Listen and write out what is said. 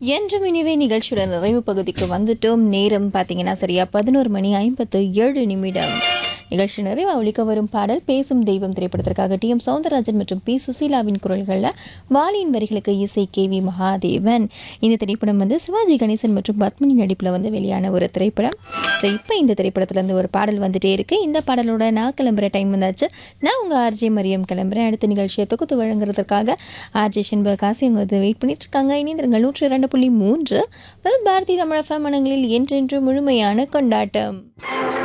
என்றும் இனிவே நிகழ்ச்சியோட நிறைவு பகுதிக்கு வந்துட்டோம் நேரம் பார்த்தீங்கன்னா சரியா பதினோரு மணி ஐம்பத்து ஏழு நிமிடம் நிகழ்ச்சி நிறைவு ஒழிக்க வரும் பாடல் பேசும் தெய்வம் திரைப்படத்திற்காக டி எம் சௌந்தரராஜன் மற்றும் பி சுசீலாவின் குரல்களில் வாலியின் வரிகளுக்கு இசை கே வி மகாதேவன் இந்த திரைப்படம் வந்து சிவாஜி கணேசன் மற்றும் பத்மினி நடிப்பில் வந்து வெளியான ஒரு திரைப்படம் ஸோ இப்போ இந்த திரைப்படத்துலேருந்து ஒரு பாடல் வந்துட்டே இருக்கு இந்த பாடலோட நான் கிளம்புற டைம் வந்தாச்சு நான் உங்கள் ஆர்ஜே மரியம் கிளம்புறேன் அடுத்த நிகழ்ச்சியை தொகுத்து வழங்குறதுக்காக ஆர்ஜே ஷென்பகாசி அவங்க வந்து வெயிட் பண்ணிட்டு இருக்காங்க இணைந்திருங்கள் நூற்றி இரண்டு புள்ளி மூன்று பாரதி தமிழ் எஃப்எம் மனங்களில் என்றென்று முழுமையான கொண்டாட்டம்